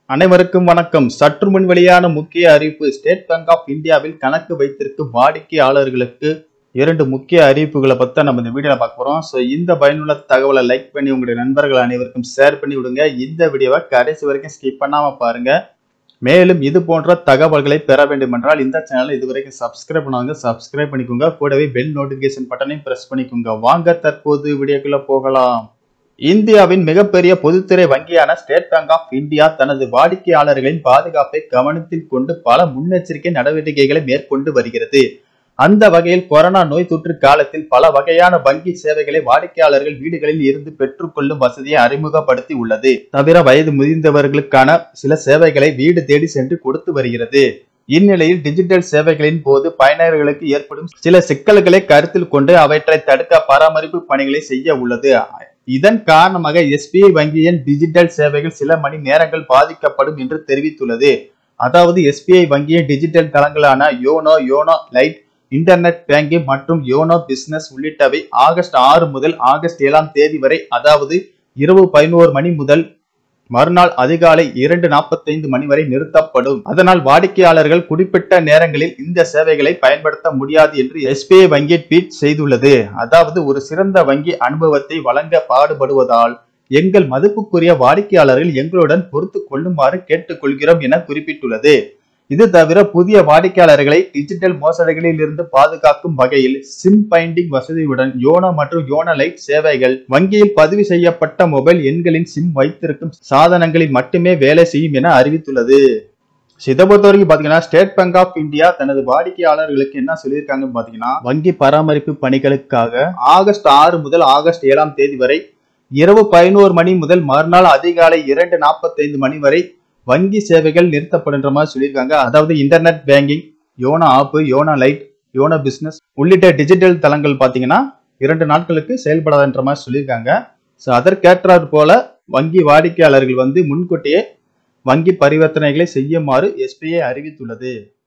அனைவருக்கும் வணக்கம் சற்று முன் வெளியான முக்கிய அறிவிப்பு ஸ்டேட் பேங்க் ஆஃப் இந்தியாவில் கணக்கு வைத்திருக்கும் வாடிக்கையாளர்களுக்கு இரண்டு முக்கிய அறிவிப்புகளை பத்தி நம்ம இந்த வீடியோல பார்க்க போறோம் ஸோ இந்த பயனுள்ள தகவலை லைக் பண்ணி உங்களுடைய நண்பர்கள் அனைவருக்கும் ஷேர் பண்ணி விடுங்க இந்த வீடியோவை கடைசி வரைக்கும் ஸ்கிப் பண்ணாம பாருங்க மேலும் இது போன்ற தகவல்களை பெற வேண்டும் என்றால் இந்த சேனலை இதுவரைக்கும் சப்ஸ்கிரைப் பண்ணாங்க சப்ஸ்கிரைப் பண்ணிக்கோங்க கூடவே பெல் நோட்டிபிகேஷன் பட்டனையும் பிரஸ் பண்ணிக்கோங்க வாங்க தற்போது வீடியோக்குள்ள போகலாம் இந்தியாவின் மிகப்பெரிய பொதுத்துறை வங்கியான ஸ்டேட் பேங்க் ஆஃப் இந்தியா தனது வாடிக்கையாளர்களின் பாதுகாப்பை கவனத்தில் கொண்டு பல முன்னெச்சரிக்கை நடவடிக்கைகளை மேற்கொண்டு வருகிறது அந்த வகையில் கொரோனா நோய் தொற்று காலத்தில் பல வகையான வங்கி சேவைகளை வாடிக்கையாளர்கள் வீடுகளில் இருந்து பெற்றுக்கொள்ளும் வசதியை அறிமுகப்படுத்தி உள்ளது தவிர வயது முதிர்ந்தவர்களுக்கான சில சேவைகளை வீடு தேடி சென்று கொடுத்து வருகிறது இந்நிலையில் டிஜிட்டல் சேவைகளின் போது பயனர்களுக்கு ஏற்படும் சில சிக்கல்களை கருத்தில் கொண்டு அவற்றை தடுக்க பராமரிப்பு பணிகளை செய்ய உள்ளது இதன் காரணமாக எஸ்பிஐ வங்கியின் டிஜிட்டல் சேவைகள் சில மணி நேரங்கள் பாதிக்கப்படும் என்று தெரிவித்துள்ளது அதாவது எஸ்பிஐ வங்கியின் டிஜிட்டல் தளங்களான YONO YONO lite internet banking மற்றும் யோனோ பிசினஸ் உள்ளிட்டவை ஆகஸ்ட் ஆறு முதல் ஆகஸ்ட் ஏழாம் தேதி வரை அதாவது இரவு பதினோரு மணி முதல் மறுநாள் அதிகாலை இரண்டு நாற்பத்தைந்து மணி வரை நிறுத்தப்படும் அதனால் வாடிக்கையாளர்கள் குறிப்பிட்ட நேரங்களில் இந்த சேவைகளை பயன்படுத்த முடியாது என்று எஸ்பிஐ வங்கி ட்வீட் செய்துள்ளது அதாவது ஒரு சிறந்த வங்கி அனுபவத்தை வழங்க பாடுபடுவதால் எங்கள் மதிப்புக்குரிய வாடிக்கையாளர்கள் எங்களுடன் பொறுத்து கொள்ளுமாறு கேட்டுக்கொள்கிறோம் என குறிப்பிட்டுள்ளது இது தவிர புதிய வாடிக்கையாளர்களை டிஜிட்டல் மோசடிகளில் இருந்து பாதுகாக்கும் வகையில் சிம் பைண்டிங் வசதியுடன் யோனோ மற்றும் யோனோ லைட் சேவைகள் வங்கியில் பதிவு செய்யப்பட்ட மொபைல் எண்களின் சிம் வைத்திருக்கும் சாதனங்களில் மட்டுமே வேலை செய்யும் என அறிவித்துள்ளது இதை பொறுத்த வரைக்கும் பாத்தீங்கன்னா ஸ்டேட் பேங்க் ஆஃப் இந்தியா தனது வாடிக்கையாளர்களுக்கு என்ன சொல்லியிருக்காங்கன்னு பாத்தீங்கன்னா வங்கி பராமரிப்பு பணிகளுக்காக ஆகஸ்ட் ஆறு முதல் ஆகஸ்ட் ஏழாம் தேதி வரை இரவு பதினோரு மணி முதல் மறுநாள் அதிகாலை இரண்டு நாற்பத்தைந்து மணி வரை வங்கி சேவைகள் நிறுத்தப்படுன்ற மாதிரி சொல்லியிருக்காங்க அதாவது internet banking YONO app YONO lite YONO business உள்ளிட்ட டிஜிட்டல் தளங்கள் பார்த்தீங்கன்னா இரண்டு நாட்களுக்கு செயல்படாதுன்ற மாதிரி சொல்லியிருக்காங்க ஸோ அதற்கேற்றாற் போல வங்கி வாடிக்கையாளர்கள் வந்து முன்கூட்டியே வங்கி பரிவர்த்தனைகளை செய்யுமாறு எஸ்பிஐ அறிவித்துள்ளது